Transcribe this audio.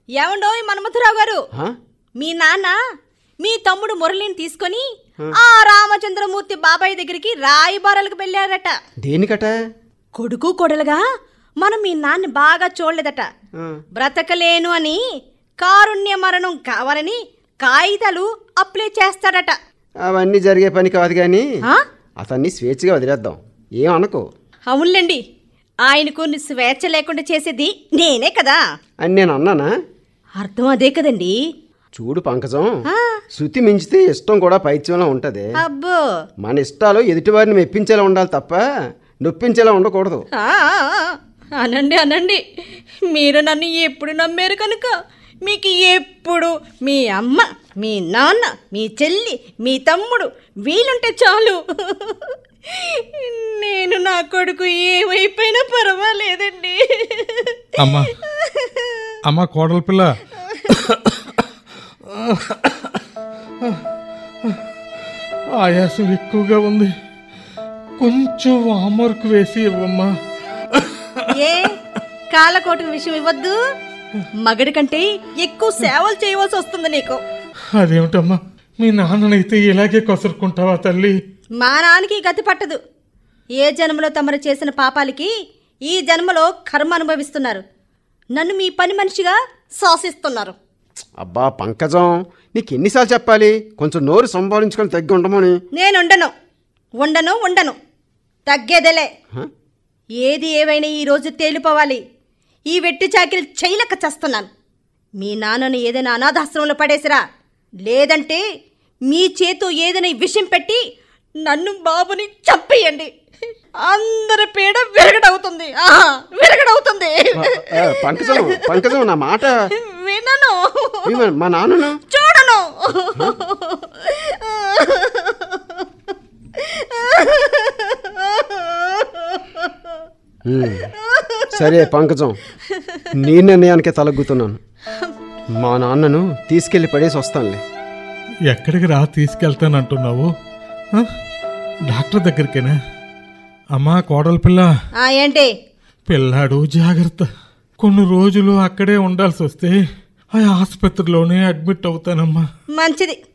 ఏమండోయ్ మన్మథరావు గారు ఆ? మీ నాన్న మీ తమ్ముడు మురళిని తీసుకొని ఆ రామచంద్రమూర్తి బాబాయ్ దగ్గరికి రాయిబారాలకు వెళ్ళారట దేనికట కొడుకు కొడలుగా మనం మీ నాన్న బాగా చూడలేదట ఆ. బ్రతకలేను అని కారుణ్య మరణం కావాలని కాగితాలు అప్లై చేస్తాడట అవన్నీ జరిగే పని కాదు కానీ ఆ? అతన్ని స్వేచ్ఛగా వదిలేద్దాం ఏం అనుకో అవునులేండి ఆయనకు స్వేచ్ఛ లేకుండా చేసేది నేనే కదా అని నేను అన్నానా అర్థం అదే కదండి చూడు పంకజం ఆ, శృతి మించితే ఇష్టం కూడా పైత్యంలో ఉంటది అబ్బో మన ఇష్టాలు ఎదుటివారిని మెప్పించేలా ఉండాలి తప్ప నొప్పించేలా ఉండకూడదు ఆ, అనండి అనండి మీరు నన్ను ఎప్పుడు నమ్మారు కనుక మీకు ఎప్పుడు మీ అమ్మ మీ నాన్న మీ చెల్లి మీ తమ్ముడు వీలుంటే చాలు నేను నా కొడుకు ఏమైపోయినా పర్వాలేదండి అమ్మా అమ్మా కోడల పిల్ల ఆయాసం ఎక్కువగా ఉంది కొంచెం వామర్కు వేసి ఇవ్వమ్మా ఏ కాలకోటి విషయం ఇవ్వద్దు మగడి కంటే ఎక్కువ సేవలు చేయవలసి వస్తుంది నీకు అదేమిటమ్మా మీ నాన్ననైతే ఇలాగే కొసరుకుంటావా తల్లి మా నాన్నకి గతి పట్టదు ఏ జన్మలో తమరు చేసిన పాపాలకి ఈ జన్మలో కర్మ అనుభవిస్తున్నారు నన్ను మీ పని మనిషిగా శాసిస్తున్నారు అబ్బా పంకజం నీకు ఎన్నిసార్లు చెప్పాలి కొంచెం నోరు సంపాదించుకొని తగ్గి ఉండమని నేనుండను ఉండను ఉండను తగ్గేదేలే హ? ఏది ఏవైనా ఈరోజు తేలిపోవాలి ఈ వెట్టి చాకిరి చేయలేక చేస్తున్నాను మీ నాన్నను ఏదైనా అనాథాశ్రమంలో పడేసిరా లేదంటే మీ చేతో ఏదైనా విషయం పెట్టి నన్ను బాబుని చంపేయండి అందరి పీడ విరగడవుతుంది ఆహా, విరగడవుతుంది ఆ, పంకజం పంకజం నా మాట వినను విను, మా నాన్నను చూడను ఉమ్, సరే పంకజం నీ నిర్ణయానికే తలగ్గుతున్నాను మా నాన్నను తీసుకెళ్లి పడేసి వస్తానులే ఎక్కడికి రా తీసుకెళ్తానంటున్నావు ఆ? డాక్టర్ దగ్గరికేనా అమ్మా కోడల పిల్ల ఆ, ఏంటి పిల్లాడు జాగ్రత్త కొన్ని రోజులు అక్కడే ఉండాల్సి వస్తే ఆ ఆసుపత్రిలోనే అడ్మిట్ అవుతానమ్మా మంచిది